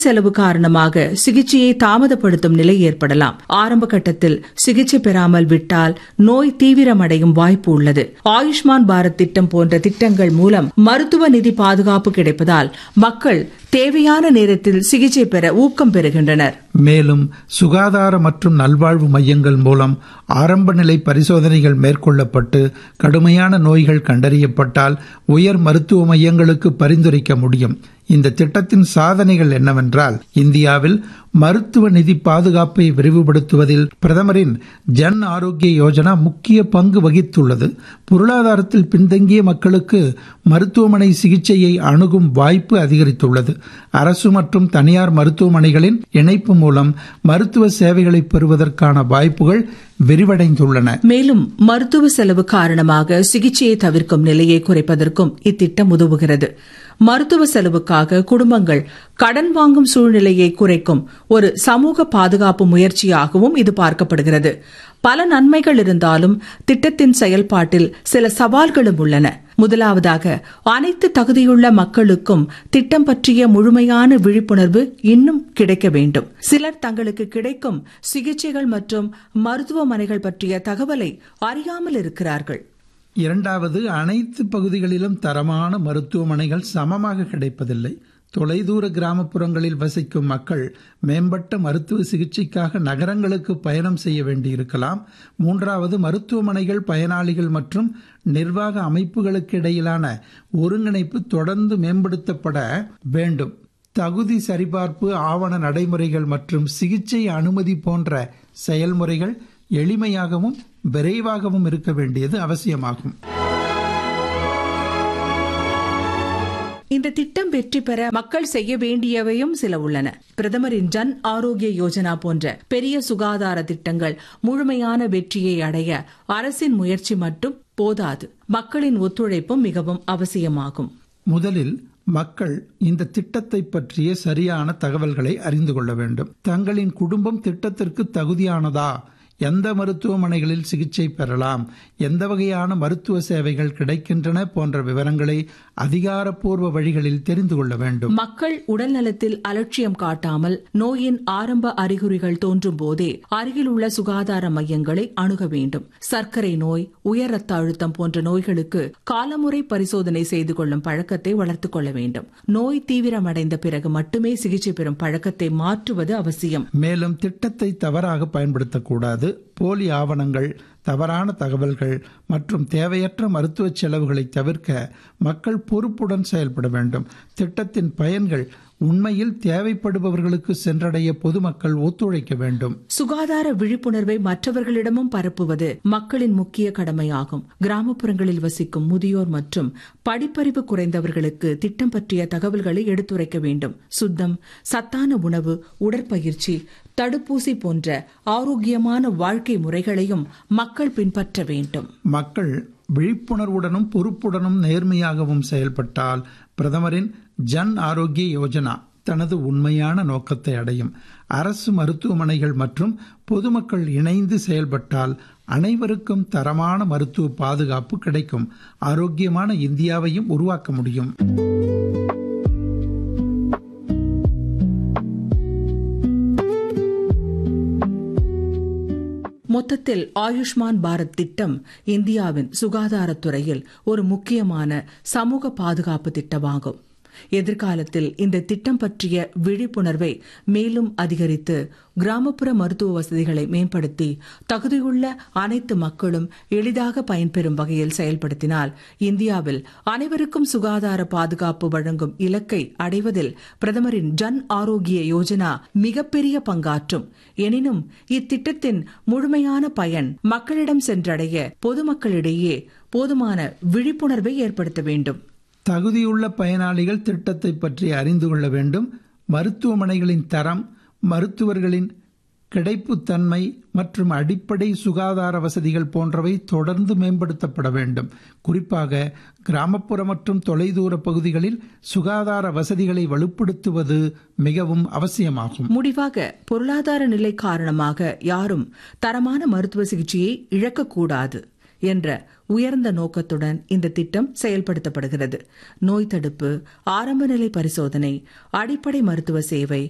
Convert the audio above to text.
செலவு காரணமாக சிகிச்சையை தாமதப்படுத்தும் நிலை ஏற்படலாம் ஆரம்ப கட்டத்தில் சிகிச்சை பெறாமல் விட்டால் நோய் தீவிரமடையும் வாய்ப்பு உள்ளது ஆயுஷ்மான் பாரத் திட்டம் போன்ற திட்டங்கள் மூலம் மருத்துவ நிதி பாதுகாப்பு கிடைப்பதால் மக்கள் தேவையான நேரத்தில் சிகிச்சை பெற ஊக்கம் பெறுகின்றனர் மேலும் சுகாதார மற்றும் நல்வாழ்வு மையங்கள் மூலம் ஆரம்ப நிலை பரிசோதனைகள் மேற்கொள்ளப்பட்டு கடுமையான நோய்கள் கண்டறியப்பட்டால் உயர் மருத்துவ மையங்களுக்கு பரிந்துரைக்க முடியும் இந்த திட்டத்தின் சாதனைகள் என்னவென்றால் இந்தியாவில் மருத்துவ நிதி பாதுகாப்பை விரிவுபடுத்துவதில் பிரதமரின் ஜன் ஆரோக்கிய யோஜனா முக்கிய பங்கு வகித்துள்ளது பொருளாதாரத்தில் பின்தங்கிய மக்களுக்கு மருத்துவமனை சிகிச்சையை அணுகும் வாய்ப்பு அதிகரித்துள்ளது அரசு மற்றும் தனியார் மருத்துவமனைகளின் இணைப்பு மூலம் மருத்துவ சேவைகளை பெறுவதற்கான வாய்ப்புகள் விரிவடைந்துள்ளன மேலும் மருத்துவ செலவு காரணமாக சிகிச்சையை தவிர்க்கும் நிலையை குறைப்பதற்கும் இத்திட்டம் உதவுகிறது மருத்துவ செலவுக்காக குடும்பங்கள் கடன் வாங்கும் சூழ்நிலையை குறைக்கும் ஒரு சமூக பாதுகாப்பு முயற்சியாகவும் இது பார்க்கப்படுகிறது பல நன்மைகள் இருந்தாலும் திட்டத்தின் செயல்பாட்டில் சில சவால்களும் உள்ளன முதலாவதாக அனைத்து தகுதியுள்ள மக்களுக்கும் திட்டம் பற்றிய முழுமையான விழிப்புணர்வு இன்னும் கிடைக்க வேண்டும் சிலர் தங்களுக்கு கிடைக்கும் சிகிச்சைகள் மற்றும் மருத்துவமனைகள் பற்றிய தகவலை அறியாமல் இருக்கிறார்கள் இரண்டாவது அனைத்து பகுதிகளிலும் தரமான மருத்துவமனைகள் சமமாக கிடைப்பதில்லை தொலைதூர கிராமப்புறங்களில் வசிக்கும் மக்கள் மேம்பட்ட மருத்துவ சிகிச்சைக்காக நகரங்களுக்கு பயணம் செய்ய வேண்டியிருக்கலாம் மூன்றாவது மருத்துவமனைகள் பயனாளிகள் மற்றும் நிர்வாக அமைப்புகளுக்கு இடையிலான ஒருங்கிணைப்பு தொடர்ந்து மேம்படுத்தப்பட வேண்டும் தகுதி சரிபார்ப்பு ஆவண நடைமுறைகள் மற்றும் சிகிச்சை அனுமதி போன்ற செயல்முறைகள் எளிமையாகவும் விரைவாகவும் இருக்க வேண்டியது அவசியமாகும் இந்த திட்டம் வெற்றி பெற மக்கள் செய்ய வேண்டியவையும் சில உள்ளன பிரதமரின் ஜன் ஆரோக்கிய யோஜனா போன்ற பெரிய சுகாதார திட்டங்கள் முழுமையான வெற்றியை அடைய அரசின் முயற்சி மட்டும் போதாது மக்களின் ஒத்துழைப்பும் மிகவும் அவசியமாகும் முதலில் மக்கள் இந்த திட்டத்தை பற்றிய சரியான தகவல்களை அறிந்து கொள்ள வேண்டும் தங்களின் குடும்பம் திட்டத்திற்கு தகுதியானதா எந்த மருத்துவமனைகளில் சிகிச்சை பெறலாம் எந்த வகையான மருத்துவ சேவைகள் கிடைக்கின்றன போன்ற விவரங்களை அதிகாரப்பூர்வ வழிகளில் தெரிந்து கொள்ள வேண்டும் மக்கள் உடல் நலத்தில் அலட்சியம் காட்டாமல் நோயின் ஆரம்ப அறிகுறிகள் தோன்றும் போதே அருகில் உள்ள சுகாதார மையங்களை அணுக வேண்டும் சர்க்கரை நோய் உயர் ரத்த அழுத்தம் போன்ற நோய்களுக்கு காலமுறை பரிசோதனை செய்து கொள்ளும் பழக்கத்தை வளர்த்துக் கொள்ள வேண்டும் நோய் தீவிரமடைந்த பிறகு மட்டுமே சிகிச்சை பெறும் பழக்கத்தை மாற்றுவது அவசியம் மேலும் திட்டத்தை தவறாக பயன்படுத்தக்கூடாது போலி ஆவணங்கள் தவறான தகவல்கள் மற்றும் தேவையற்ற மருத்துவ செலவுகளை தவிர்க்க மக்கள் பொறுப்புடன் செயல்பட வேண்டும் திட்டத்தின் பயன்கள் உண்மையில் தேவைப்படுபவர்களுக்கு சென்றடைய பொதுமக்கள் ஒத்துழைக்க வேண்டும் சுகாதார விழிப்புணர்வை மற்றவர்களிடமும் பரப்புவது மக்களின் முக்கிய கடமையாகும் கிராமப்புறங்களில் வசிக்கும் முதியோர் மற்றும் படிப்பறிவு குறைந்தவர்களுக்கு திட்டம் பற்றிய தகவல்களை எடுத்துரைக்க வேண்டும் சுத்தம் சத்தான உணவு உடற்பயிற்சி தடுப்பூசி போன்ற ஆரோக்கியமான வாழ்க்கை முறைகளையும் மக்கள் பின்பற்ற வேண்டும் மக்கள் விழிப்புணர்வுடனும் பொறுப்புடனும் நேர்மையாகவும் செயல்பட்டால் பிரதமரின் ஜன் ஆரோக்கிய யோஜனா தனது உண்மையான நோக்கத்தை அடையும் அரசு மருத்துவமனைகள் மற்றும் பொதுமக்கள் இணைந்து செயல்பட்டால் அனைவருக்கும் தரமான மருத்துவ பாதுகாப்பு கிடைக்கும் ஆரோக்கியமான இந்தியாவையும் உருவாக்க முடியும் மொத்தத்தில் ஆயுஷ்மான் பாரத் திட்டம் இந்தியாவின் சுகாதாரத்துறையில் ஒரு முக்கியமான சமூக பாதுகாப்பு திட்டமாகும் எதிர்காலத்தில் இந்த திட்டம் பற்றிய விழிப்புணர்வை மேலும் அதிகரித்து கிராமப்புற மருத்துவ வசதிகளை மேம்படுத்தி தகுதியுள்ள அனைத்து மக்களும் எளிதாக பயன்பெறும் வகையில் செயல்படுத்தினால் இந்தியாவில் அனைவருக்கும் சுகாதார பாதுகாப்பு வழங்கும் இலக்கை அடைவதில் பிரதமரின் ஜன் ஆரோக்கிய யோஜனா மிகப்பெரிய பங்காற்றும் எனினும் இத்திட்டத்தின் முழுமையான பயன் மக்களிடம் சென்றடைய பொதுமக்களிடையே போதுமான விழிப்புணர்வை ஏற்படுத்த வேண்டும் தகுதியுள்ள பயனாளிகள் திட்டத்தை பற்றி அறிந்து கொள்ள வேண்டும் மருத்துவமனைகளின் தரம் மருத்துவர்களின் கிடைப்புத்தன்மை மற்றும் அடிப்படை சுகாதார வசதிகள் போன்றவை தொடர்ந்து மேம்படுத்தப்பட வேண்டும் குறிப்பாக கிராமப்புற மற்றும் தொலைதூர பகுதிகளில் சுகாதார வசதிகளை வலுப்படுத்துவது மிகவும் அவசியமாகும் முடிவாக பொருளாதார நிலை காரணமாக யாரும் தரமான மருத்துவ சிகிச்சையை இழக்கக்கூடாது என்ற உயர்ந்த நோக்கத்துடன் இந்த திட்டம் செயல்படுத்தப்படுகிறது நோய் தடுப்பு ஆரம்ப நிலை பரிசோதனை அடிப்படை மருத்துவ சேவை